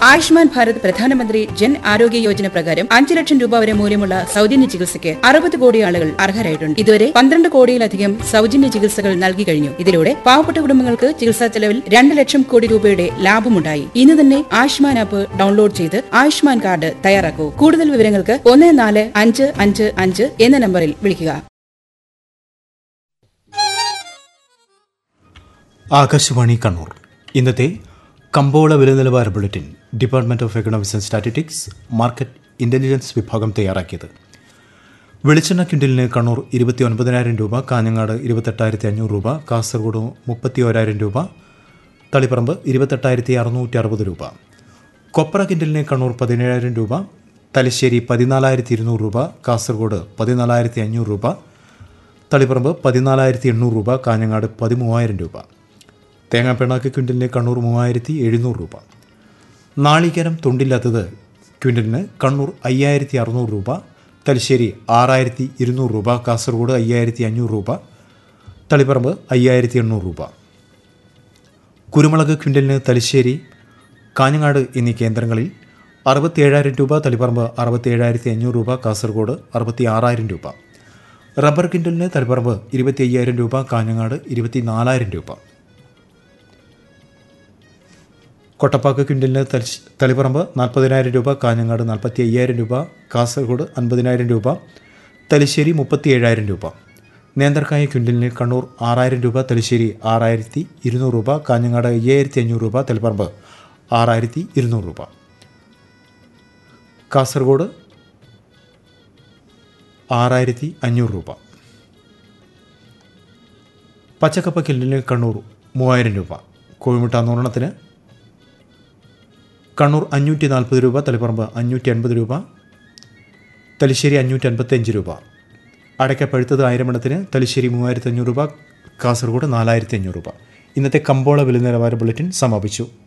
ആയുഷ്മാൻ ഭാരത് പ്രധാനമന്ത്രി ജൻ ആരോഗ്യ യോജന പ്രകാരം അഞ്ച് ലക്ഷം രൂപ വരെ മൂല്യമുള്ള സൗജന്യ ചികിത്സയ്ക്ക് അറുപത് കോടി ആളുകൾ അർഹരായിട്ടുണ്ട് ഇതുവരെ പന്ത്രണ്ട് കോടിയിലധികം സൗജന്യ ചികിത്സകൾ നൽകി കഴിഞ്ഞു ഇതിലൂടെ പാവപ്പെട്ട കുടുംബങ്ങൾക്ക് ചികിത്സാ ചെലവിൽ രണ്ട് ലക്ഷം കോടി രൂപയുടെ ലാഭമുണ്ടായി ഇന്ന് തന്നെ ആയുഷ്മാൻ ആപ്പ് ഡൗൺലോഡ് ചെയ്ത് ആയുഷ്മാൻ കാർഡ് തയ്യാറാക്കൂ കൂടുതൽ വിവരങ്ങൾക്ക് ഒന്ന് നാല് അഞ്ച് അഞ്ച് അഞ്ച് എന്ന നമ്പറിൽ വിളിക്കുക ആകാശവാണി കണ്ണൂർ ഇന്നത്തെ കമ്പോള വില നിലവാര bulletin department of economics and statistics market intelligence വിഭാഗം തയ്യാറാക്കിയത് വെളിച്ചെണ്ണ ക്വിൻ്റലിന് കണ്ണൂർ ഇരുപത്തി ഒൻപതിനായിരം രൂപ കാഞ്ഞങ്ങാട് ഇരുപത്തെട്ടായിരത്തി അഞ്ഞൂറ് രൂപ കാസർഗോഡ് മുപ്പത്തി ഓരായിരം രൂപ തളിപ്പറമ്പ് ഇരുപത്തെട്ടായിരത്തി അറുന്നൂറ്റി അറുപത് രൂപ കൊപ്ര ക്വിൻ്റലിന് കണ്ണൂർ പതിനേഴായിരം രൂപ തലശ്ശേരി പതിനാലായിരത്തി ഇരുന്നൂറ് രൂപ കാസർഗോഡ് പതിനാലായിരത്തി അഞ്ഞൂറ് രൂപ തളിപ്പറമ്പ് പതിനാലായിരത്തി എണ്ണൂറ് രൂപ കാഞ്ഞങ്ങാട് പതിമൂവായിരം രൂപ തേങ്ങാപ്പിണ്ണാക്ക് ക്വിൻ്റലിന് കണ്ണൂർ മൂവായിരത്തി എഴുന്നൂറ് രൂപ നാളികേരം തൊണ്ടില്ലാത്തത് ക്വിൻ്റലിന് കണ്ണൂർ അയ്യായിരത്തി അറുന്നൂറ് രൂപ തലശ്ശേരി ആറായിരത്തി ഇരുന്നൂറ് രൂപ കാസർഗോഡ് അയ്യായിരത്തി അഞ്ഞൂറ് രൂപ തളിപ്പറമ്പ് അയ്യായിരത്തി എണ്ണൂറ് രൂപ കുരുമുളക് ക്വിൻ്റലിന് തലശ്ശേരി കാഞ്ഞങ്ങാട് എന്നീ കേന്ദ്രങ്ങളിൽ അറുപത്തി ഏഴായിരം രൂപ തളിപ്പറമ്പ് അറുപത്തി ഏഴായിരത്തി അഞ്ഞൂറ് രൂപ കാസർഗോഡ് അറുപത്തി ആറായിരം രൂപ റബ്ബർ ക്വിൻ്റലിന് തളിപ്പറമ്പ് ഇരുപത്തി അയ്യായിരം രൂപ കാഞ്ഞങ്ങാട് ഇരുപത്തി നാലായിരം രൂപ കൊട്ടപ്പാക്ക് ക്വിൻ്റലിന് തലശ് തളിപ്പറമ്പ് നാൽപ്പതിനായിരം രൂപ കാഞ്ഞങ്ങാട് നാൽപ്പത്തി അയ്യായിരം രൂപ കാസർഗോഡ് അൻപതിനായിരം രൂപ തലശ്ശേരി മുപ്പത്തി ഏഴായിരം രൂപ നേന്ത്രക്കായ ക്വിൻ്റലിന് കണ്ണൂർ ആറായിരം രൂപ തലശ്ശേരി ആറായിരത്തി ഇരുന്നൂറ് രൂപ കാഞ്ഞങ്ങാട് അയ്യായിരത്തി അഞ്ഞൂറ് രൂപ തളിപ്പറമ്പ് ആറായിരത്തി ഇരുന്നൂറ് രൂപ കാസർഗോഡ് ആറായിരത്തി അഞ്ഞൂറ് രൂപ പച്ചക്കപ്പ കില്ലിന് കണ്ണൂർ മൂവായിരം രൂപ കോഴിമുട്ട നൂറെണ്ണത്തിന് കണ്ണൂർ അഞ്ഞൂറ്റി നാൽപ്പത് രൂപ തളിപ്പറമ്പ് അഞ്ഞൂറ്റി അൻപത് രൂപ തലശ്ശേരി അഞ്ഞൂറ്റി അൻപത്തഞ്ച് രൂപ അടയ്ക്ക പഴുത്തത് ആയിരം എണ്ണത്തിന് തലശ്ശേരി മൂവായിരത്തി അഞ്ഞൂറ് രൂപ കാസർഗോഡ് നാലായിരത്തി അഞ്ഞൂറ് രൂപ ഇന്നത്തെ കമ്പോള വില നിലവാര ബുള്ളറ്റിൻ സമാപിച്ചു